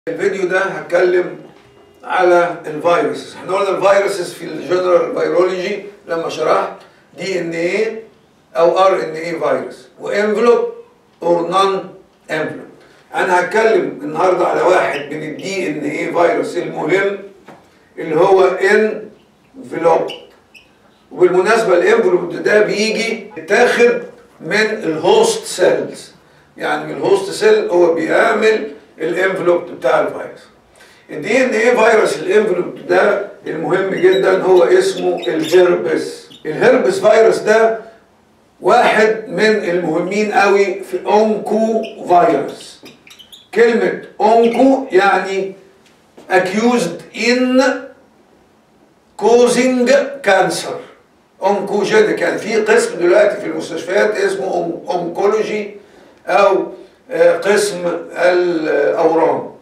الفيديو ده هتكلم على الفيروسز احنا قلنا الفيروسز في الجنرال فيرولوجي لما شرحت دي ان ايه او ار ان ايه فيروس وانفلوب اور نون انفلوب انا هتكلم النهارده على واحد من الدي ان ايه فيروس المهم اللي هو انفلوب وبالمناسبه الانفلوب ده بيجي يتاخد من الهوست سيلز يعني من الهوست سيل هو بيعمل الانفلوب بتاع الفيروس الدي ان ايه فيروس الانفلوب ده المهم جدا هو اسمه الهربس الهربس فيروس ده واحد من المهمين قوي في اونكو فيروس كلمة اونكو يعني accused in causing cancer اونكوجينيك يعني في قسم دلوقتي في المستشفيات اسمه اونكولوجي او قسم الاورام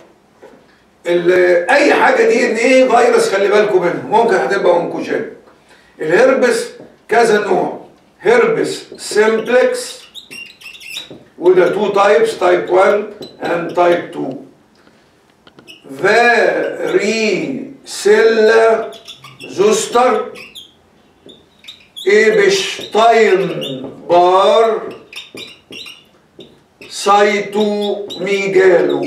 اي حاجه دي ان ايه فيروس خلي بالكم منها ممكن هتبقى اونكوجينيك الهربس كذا نوع هربس سيمبلكس وده تو تايبس تايب 1 اند تايب 2 فاريسيلا زوستر ايبشتاين بار سايتو ميجالو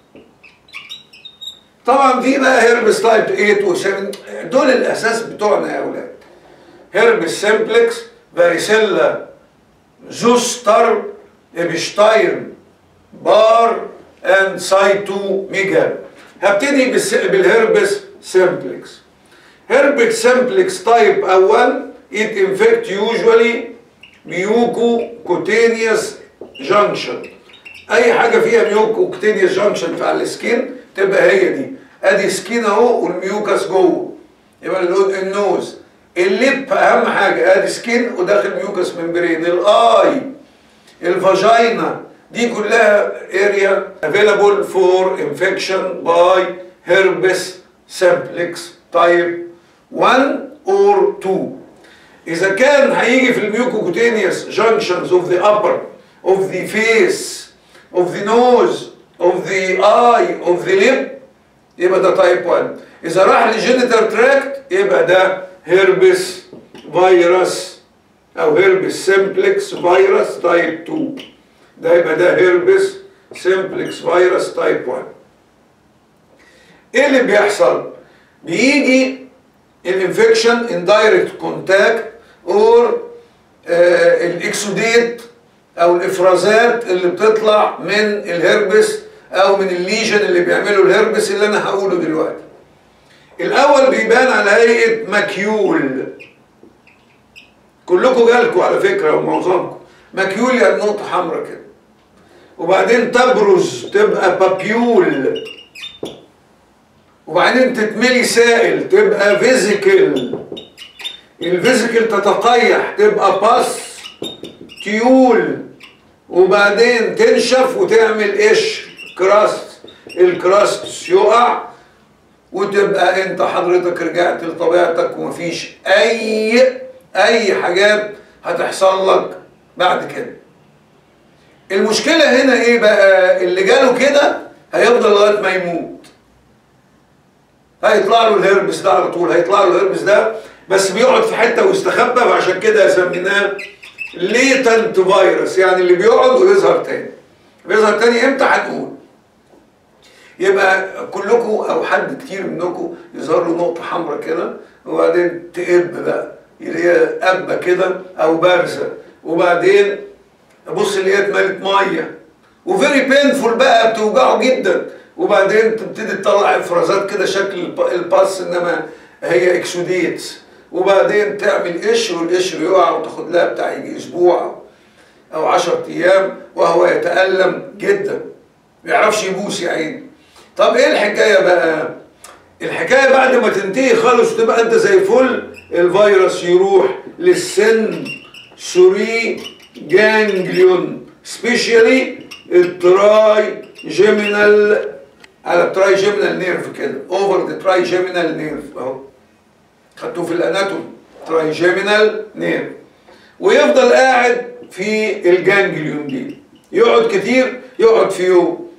طبعا في بقى هيربس تايب 8 و 7 دول الاساس بتوعنا يا اولاد هيربس سيمبلكس فاريسيلا زوستر ايبشتاين بار اند سايتو ميجالو هبتدي بالهيربس سيمبلكس هيربس سيمبلكس تايب اول it infect usually mucocutaneous junction اي حاجه فيها mucocutaneous junction في على السكين تبقى هي دي ادي سكين اهو والميوكس جوه يبقى النوز اللب اهم حاجه ادي سكين وداخل ميوكس ممبرين الاي الفاجينا دي كلها اريا available for infection by herpes simplex type 1 or 2 إذا كان هيجي في الميوكوكوتينيوس junctions of the upper of the face of the nose of the eye of the lip يبقى ده تايب 1 إذا راح للجينيتال تراكت يبقى ده هيربس فيروس أو هيربس سيمبلكس فيروس تايب 2 ده يبقى ده هيربس سيمبلكس فيروس تايب 1 إيه اللي بيحصل؟ بيجي الانفكشن ان دايركت كونتاكت اور الاكسوديت او الافرازات اللي بتطلع من الهربس او من الليجن اللي بيعمله الهربس اللي انا هقوله دلوقتي الاول بيبان على هيئه مكيول كلكم جالكم على فكره ومعظمكم مكيول يعني نقطه حمراء كده وبعدين تبرز تبقى بابيول وبعدين تتملي سائل تبقى فيزيكل الفيزيكل تتقيح تبقى باس تيول وبعدين تنشف وتعمل قشر كراست الكراست يقع وتبقى انت حضرتك رجعت لطبيعتك ومفيش اي اي حاجات هتحصل لك بعد كده المشكلة هنا ايه بقى اللي جاله كده هيفضل لغاية ما يموت هيطلع له الهربس ده على طول هيطلع له الهربس ده بس بيقعد في حته ويستخبى فعشان كده سميناه ليتنت فيروس يعني اللي بيقعد ويظهر تاني بيظهر تاني امتى هنقول يبقى كلكم او حد كتير منكم يظهر له نقطه حمراء كده وبعدين تقب بقى يلاقيها قبه كده او بارزه وبعدين ابص الاقيها اتملت ميه وفيري بينفول بقى بتوجعه جدا وبعدين تبتدي تطلع افرازات كده شكل الباس انما هي اكسوديتس وبعدين تعمل قشر والقشر يقع وتاخد لها بتاع يجي اسبوع او 10 ايام وهو يتالم جدا ما يعرفش يبوس يا عيني طب ايه الحكايه بقى الحكايه بعد ما تنتهي خالص وتبقى انت زي فل الفيروس يروح للسن سوري جانجليون سبيشالي التراي جيمينال على التراي جيمينال نيرف كده اوفر ذا تراي جيمينال نيرف اهو خدتوه في الاناتومي تراي جيمينال نيرف ويفضل قاعد في الجانجليون دي يقعد كتير يقعد في يوم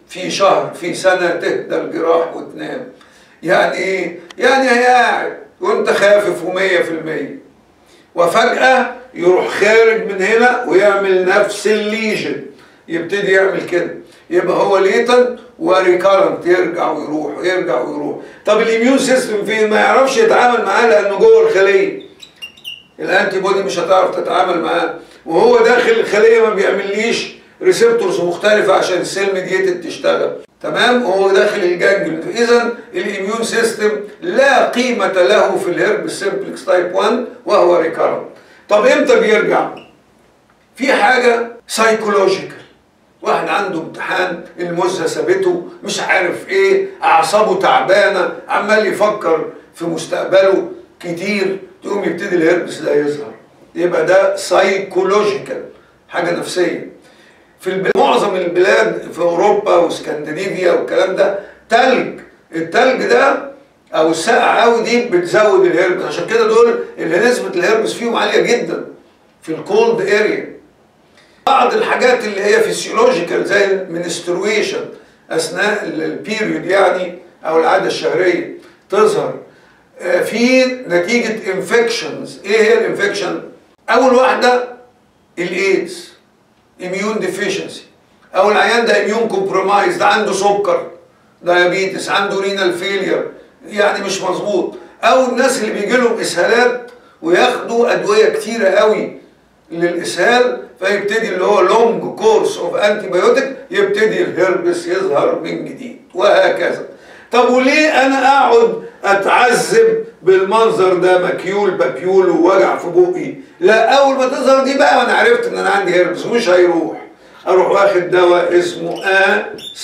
في شهر في سنة تهدى الجراح وتنام يعني ايه؟ يعني هي قاعد وانت خافف ومية في المية وفجأة يروح خارج من هنا ويعمل نفس الليجن يبتدي يعمل كده يبقى هو ليتن وريكارنت يرجع ويروح ويرجع ويروح طب الاميون سيستم فين ما يعرفش يتعامل معاه لانه جوه الخليه الانتي بودي مش هتعرف تتعامل معاه وهو داخل الخليه ما بيعمليش ريسبتورز مختلفه عشان السيل ميديتد تشتغل تمام وهو داخل الجانجل اذا الاميون سيستم لا قيمه له في الهرب سيمبلكس تايب 1 وهو ريكارنت طب امتى بيرجع في حاجه سايكولوجيكال واحد عنده امتحان المزه سابته مش عارف ايه اعصابه تعبانه عمال يفكر في مستقبله كتير تقوم يبتدي الهربس ده يظهر يبقى ده سايكولوجيكال حاجه نفسيه في البلاد معظم البلاد في اوروبا واسكندنافيا والكلام ده تلج التلج ده او الساقع قوي دي بتزود الهربس عشان كده دول اللي نسبه الهربس فيهم عاليه جدا في الكولد اريا بعض الحاجات اللي هي فيسيولوجيكال زي المنسترويشن اثناء البيريود يعني او العاده الشهريه تظهر في نتيجه انفكشنز ايه هي الانفكشن اول واحده الايدز اميون ديفيشنسي او العيان ده اميون كومبرومايز ده عنده سكر دايابيتس عنده رينال فيلير يعني مش مظبوط او الناس اللي بيجي لهم اسهالات وياخدوا ادويه كتيره قوي للاسهال فيبتدي اللي هو لونج كورس اوف انتي بايوتيك يبتدي الهربس يظهر من جديد وهكذا طب وليه انا اقعد اتعذب بالمنظر ده مكيول بكيول ووجع في بقي لا اول ما تظهر دي بقى وانا عرفت ان انا عندي هربس مش هيروح اروح واخد دواء اسمه ا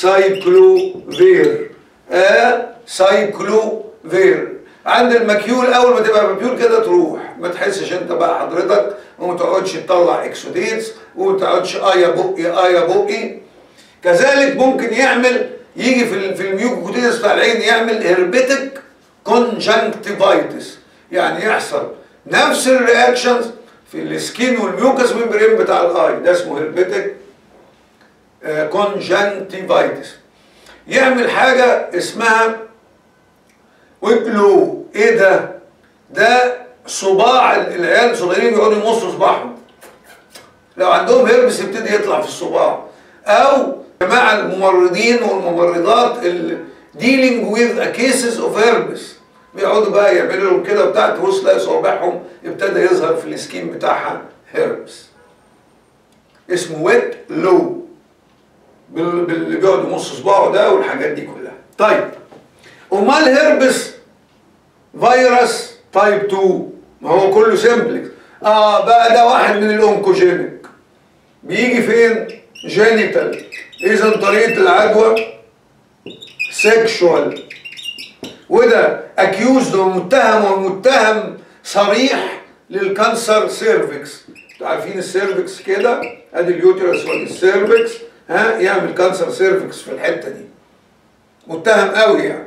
سايكلوفير ا سايكلوفير عند المكيول اول ما تبقى مكيول كده تروح ما تحسش انت بقى حضرتك وما تقعدش تطلع اكسوديتس وما تقعدش ايا بقي ايا بقي كذلك ممكن يعمل يجي في في الميوكوتيدس بتاع العين يعمل هربتك كونجنكتيفايتس يعني يحصل نفس الرياكشنز في السكين والميوكس ممبرين بتاع الاي ده اسمه هربتك كونجنكتيفايتس يعمل حاجه اسمها ويبلو ايه ده ده صباع العيال الصغيرين بيقعدوا يمصوا صباعهم لو عندهم هربس يبتدي يطلع في الصباع او جماعه الممرضين والممرضات اللي dealing with a cases of herpes بيقعدوا بقى يعملوا لهم كده وبتاع تبص تلاقي صوابعهم ابتدى يظهر في السكين بتاعها هربس اسمه ويت لو اللي بيقعد يمص صباعه ده والحاجات دي كلها طيب امال هربس فيروس تايب 2 ما هو كله سيمبلكس اه بقى ده واحد من الاونكوجينيك بيجي فين جينيتال اذا طريقه العدوى سيكشوال وده اكيوزد ومتهم والمتهم صريح للكانسر سيرفكس انتوا عارفين السيرفكس كده ادي اليوترس وادي السيرفكس ها يعمل كانسر سيرفكس في الحته دي متهم قوي يعني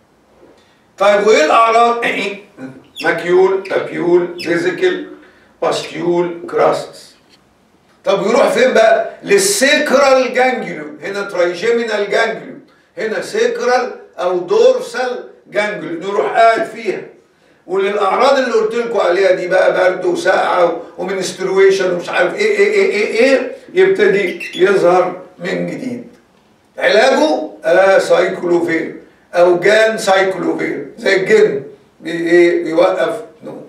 طيب وايه الاعراض ماكيول تابيول فيزيكال باستيول كراستس طب يروح فين بقى للسيكرال جانجليون هنا ترايجيمينال جانجليون هنا سيكرال او دورسال جانجليون يروح قاعد فيها وللاعراض اللي قلت لكم عليها دي بقى برد وسقعه ومنسترويشن ومش عارف ايه ايه ايه ايه, إيه يبتدي يظهر من جديد علاجه آه سايكلوفير او جان سايكلوفير زي الجن بي ايه بيوقف نوم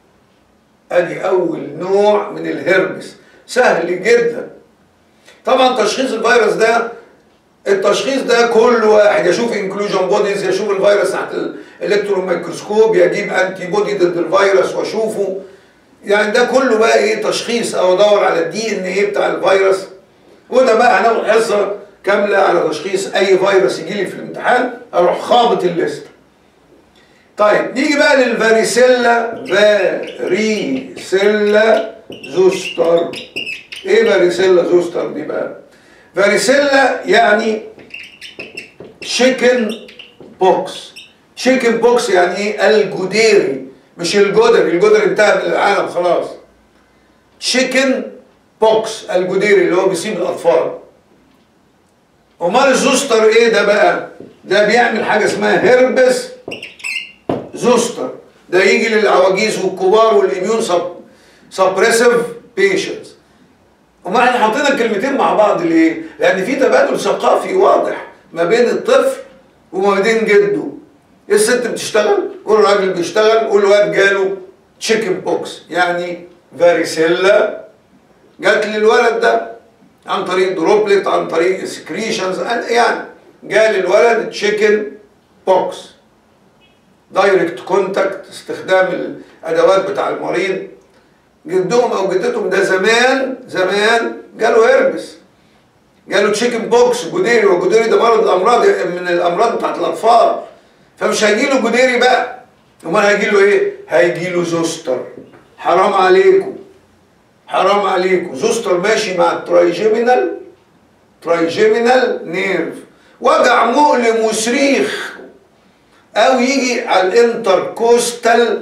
ادي اول نوع من الهرمس سهل جدا طبعا تشخيص الفيروس ده التشخيص ده كل واحد يشوف انكلوجن بوديز يشوف الفيروس تحت الالكترون ميكروسكوب يجيب انتي بودي ضد الفيروس واشوفه يعني ده كله بقى ايه تشخيص او ادور على الدي ان ايه بتاع الفيروس وده بقى هناخد حصه كامله على تشخيص اي فيروس يجي لي في الامتحان اروح خابط الليست طيب نيجي بقى للفاريسيلا فاريسيلا زوستر ايه فاريسيلا زوستر دي بقى فاريسيلا يعني تشيكن بوكس تشيكن بوكس يعني ايه الجديري مش الجدري الجدري انتهى من العالم خلاص تشيكن بوكس الجديري اللي هو بيصيب الاطفال امال الزوستر ايه ده بقى ده بيعمل حاجه اسمها هيربس زوستر ده يجي للعواجيز والكبار والاميون سبريسيف بيشنتس امال احنا حاطين الكلمتين مع بعض ليه لان في تبادل ثقافي واضح ما بين الطفل وما بين جده الست بتشتغل والراجل بيشتغل والواد جاله تشيكن بوكس يعني فاريسيلا جات للولد ده عن طريق دروبلت عن طريق سكريشنز يعني جال الولد تشيكن بوكس دايركت كونتاكت استخدام الادوات بتاع المريض جدهم او جدتهم ده زمان زمان جاله هربس جاله تشيكن بوكس جديري والجديري ده مرض الامراض من الامراض بتاعت الاطفال فمش هيجي له جديري بقى امال هيجي له ايه هيجي له زوستر حرام عليكم حرام عليكم زوستر ماشي مع الترايجيمينال ترايجيمينال نيرف وجع مؤلم وصريخ او يجي على الانتركوستال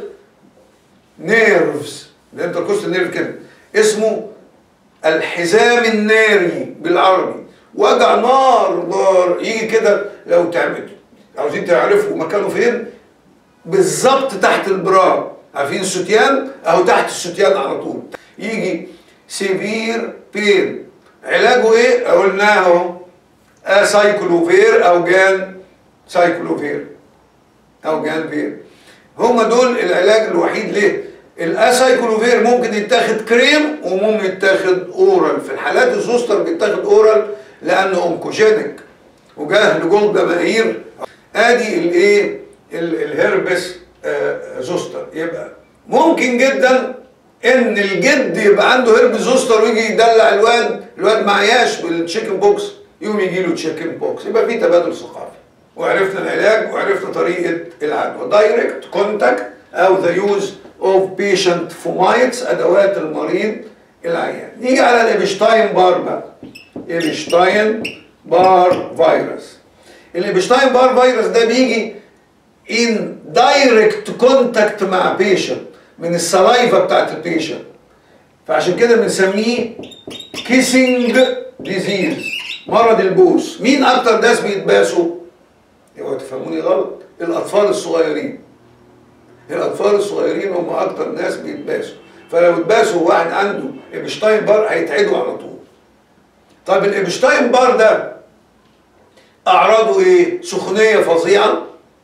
نيرفز الانتركوستال نيرف كده اسمه الحزام الناري بالعربي وجع نار نار يجي كده لو تعمل عاوزين تعرفوا مكانه فين بالظبط تحت البرا عارفين الستيان اهو تحت الستيان على طول يجي سيفير بين علاجه ايه قلناه اهو اسايكلوفير او جان سايكلوفير او جان فير هما دول العلاج الوحيد ليه الاسايكلوفير ممكن يتاخد كريم وممكن يتاخد اورال في الحالات الزوستر بيتاخد اورال لانه اونكوجينيك وجاه لجولدا ماهير ادي الايه الهربس آه زوستر يبقى ممكن جدا ان الجد يبقى عنده هربس زوستر ويجي يدلع الواد الواد معياش بالتشيكن بوكس يقوم يجي له تشيكن بوكس يبقى في تبادل ثقافي وعرفنا العلاج وعرفنا طريقه العدوى دايركت كونتاكت او ذا يوز اوف بيشنت فومايتس ادوات المريض العيان نيجي على الابشتاين بار بقى ابشتاين بار فيروس الابشتاين بار فيروس ده بيجي ان دايركت كونتاكت مع بيشنت من السلايفا بتاعت البيشنت فعشان كده بنسميه كيسنج ديزيز مرض البوس مين اكتر ناس بيتباسوا اوعوا تفهموني غلط الاطفال الصغيرين الاطفال الصغيرين هم اكتر ناس بيتباسوا فلو اتباسوا واحد عنده ابشتاين بار هيتعدوا على طول طيب الابشتاين بار ده اعراضه ايه سخونيه فظيعه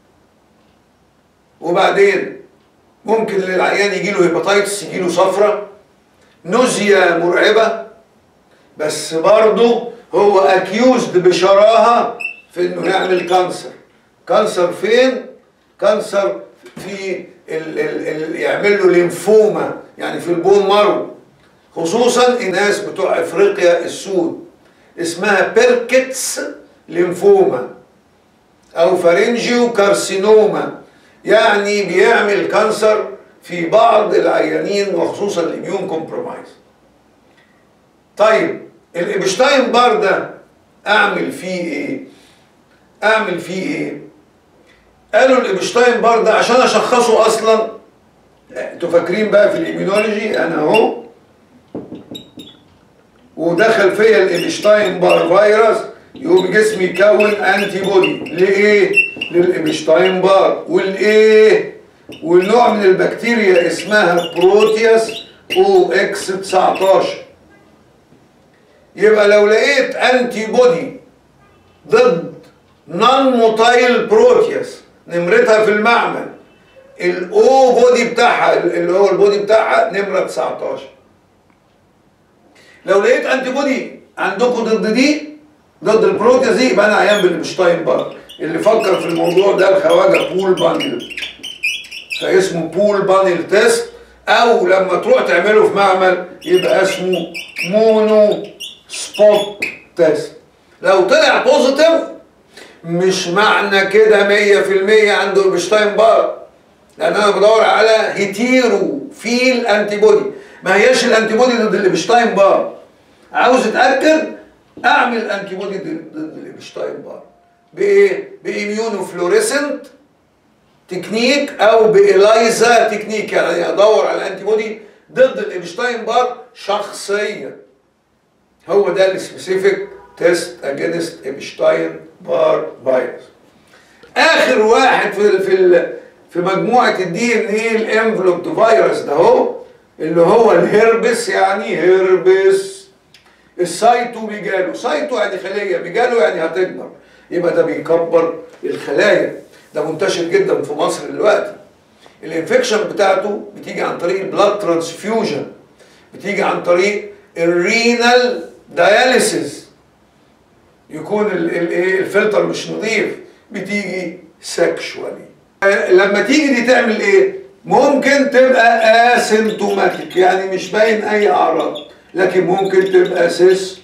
وبعدين ممكن للعيان يجي له هيباتايتس يجي له صفرة نوزيا مرعبة بس برضه هو اكيوزد بشراهة في انه يعمل كانسر كانسر فين؟ كانسر في ال ال ال يعمل له ليمفوما يعني في البون مارو خصوصا الناس بتوع افريقيا السود اسمها بيركتس ليمفوما او فارنجيو كارسينوما يعني بيعمل كانسر في بعض العيانين وخصوصا الاميون كومبرومايز طيب الابشتاين بار ده اعمل فيه ايه اعمل فيه ايه قالوا الابشتاين بار ده عشان اشخصه اصلا انتوا فاكرين بقى في الاميونولوجي انا اهو ودخل فيا الابشتاين بار فيروس يقوم جسمي يكون انتي بودي لايه للابشتاين بار والايه والنوع من البكتيريا اسمها بروتياس او اكس 19 يبقى لو لقيت انتي بودي ضد نون موتايل بروتياس نمرتها في المعمل الاو بودي بتاعها اللي هو البودي بتاعها نمره 19 لو لقيت انتي بودي عندكم ضد دي ضد البروتياس دي يبقى انا عيان بالشتاين بار اللي فكر في الموضوع ده الخواجه بول بانل فاسمه بول بانل تيست او لما تروح تعمله في معمل يبقى اسمه مونو سبوت تيست لو طلع بوزيتيف مش معنى كده 100% عنده البشتاين بار لان انا بدور على هيتيرو فيل انتي بودي ما هياش الانتي بودي ضد الابشتاين بار عاوز اتاكد اعمل انتي بودي ضد الابشتاين بار بايه باميونو فلوريسنت تكنيك او بالايزا تكنيك يعني ادور على انتي بودي ضد الابشتاين بار شخصيا هو ده السبيسيفيك تيست اجينست ابشتاين بار فيروس اخر واحد في ال في ال في مجموعه الدي ان ايه الانفلوبد فيروس ده هو اللي هو الهربس يعني هربس السايتو بيجاله سايتو يعني خليه بيجاله يعني هتكبر يبقى ده بيكبر الخلايا ده منتشر جدا في مصر دلوقتي الانفكشن بتاعته بتيجي عن طريق البلاد ترانسفيوجن بتيجي عن طريق الرينال دياليسيس يكون الايه الفلتر مش نظيف بتيجي سكشوالي لما تيجي دي تعمل ايه ممكن تبقى اسيمتوماتيك يعني مش باين اي اعراض لكن ممكن تبقى سيس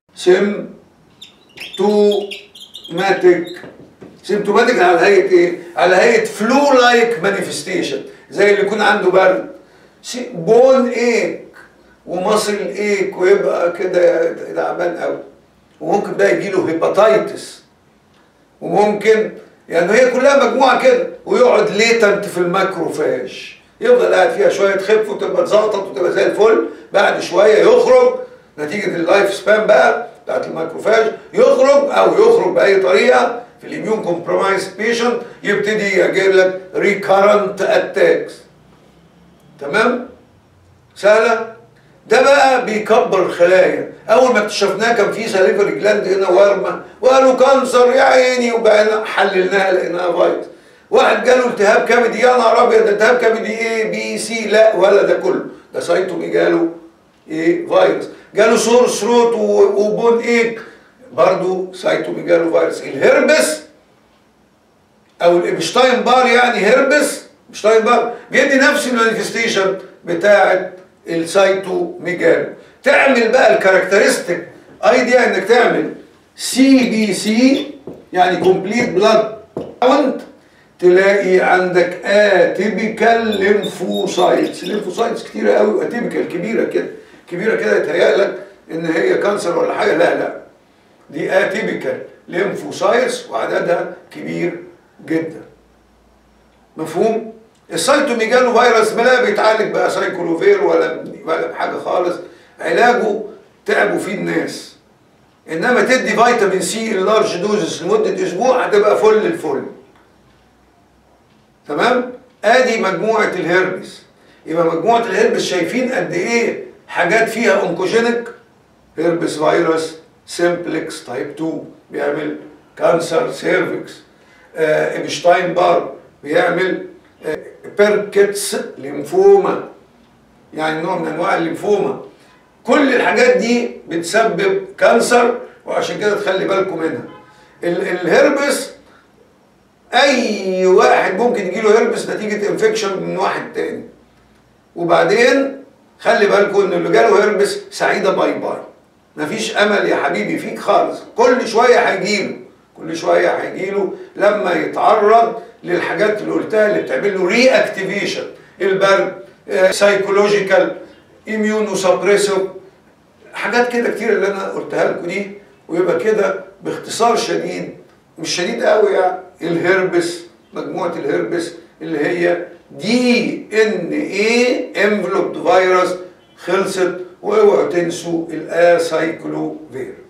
سيمتوماتيك سيمتوماتيك على هيئه ايه على هيئه فلو لايك مانيفستيشن زي اللي يكون عنده برد بون ايك ومصل ايك ويبقى كده تعبان قوي وممكن بقى يجيله هيباتايتس وممكن يعني هي كلها مجموعه كده ويقعد ليتنت في الماكروفاج يفضل قاعد فيها شويه تخف وتبقى تزقطط وتبقى زي الفل بعد شويه يخرج نتيجه اللايف سبان بقى بتاعت الماكروفاج يخرج او يخرج باي طريقه في الاميون كومبرومايز بيشنت يبتدي يجيب لك ريكارنت اتاكس تمام سهله ده بقى بيكبر الخلايا اول ما اكتشفناه كان في سليفري جلاند هنا ورمه وقالوا كانسر يا عيني وبقى حللناها لقيناها فيروس واحد جاله التهاب كبدي يا نهار ابيض التهاب كبدي ايه بي سي لا ولا ده كله ده سايتومي جاله ايه فيروس جاله سور ثروت وبون ايك برضه سايتومي جاله فيروس الهربس او الابشتاين بار يعني هربس ابشتاين بار بيدي نفس المانيفستيشن بتاعه السايتو ميجالو تعمل بقى الكاركترستيك ايديا انك تعمل سي بي سي يعني كومبليت بلاد كاونت تلاقي عندك اتيبيكال ليمفوسايتس ليمفوسايتس كتيره قوي واتيبيكال كبيره كده كبيره كده يتهيأ لك ان هي كانسر ولا حاجه لا لا دي اتيبيكال ليمفوسايتس وعددها كبير جدا مفهوم السيتوميجالو فيروس لا بيتعالج بقى سايكولوفير ولا ولا بحاجه خالص علاجه تعبوا فيه الناس انما تدي فيتامين سي اللارج دوزز لمده اسبوع هتبقى فل الفل تمام ادي مجموعه الهربس يبقى مجموعه الهربس شايفين قد ايه حاجات فيها اونكوجينيك هربس فيروس سيمبلكس تايب 2 بيعمل كانسر سيرفكس آه ابشتاين بار بيعمل آه بيركتس ليمفوما يعني نوع من انواع الليمفوما كل الحاجات دي بتسبب كانسر وعشان كده تخلي بالكم منها الهربس اي واحد ممكن يجيله هربس نتيجه انفكشن من واحد تاني وبعدين خلي بالكم ان اللي جاله هربس سعيده باي باي مفيش امل يا حبيبي فيك خالص كل شويه هيجيله كل شويه هيجيله لما يتعرض للحاجات اللي قلتها اللي بتعمل له ري اكتيفيشن البرد سايكولوجيكال اميونو سبريسيف حاجات كده كتير اللي انا قلتها لكم دي ويبقى كده باختصار شديد مش شديد قوي يعني الهربس مجموعه الهربس اللي هي دي ان ايه انفلوبد فيروس خلصت واوعوا تنسوا الاسايكلوفير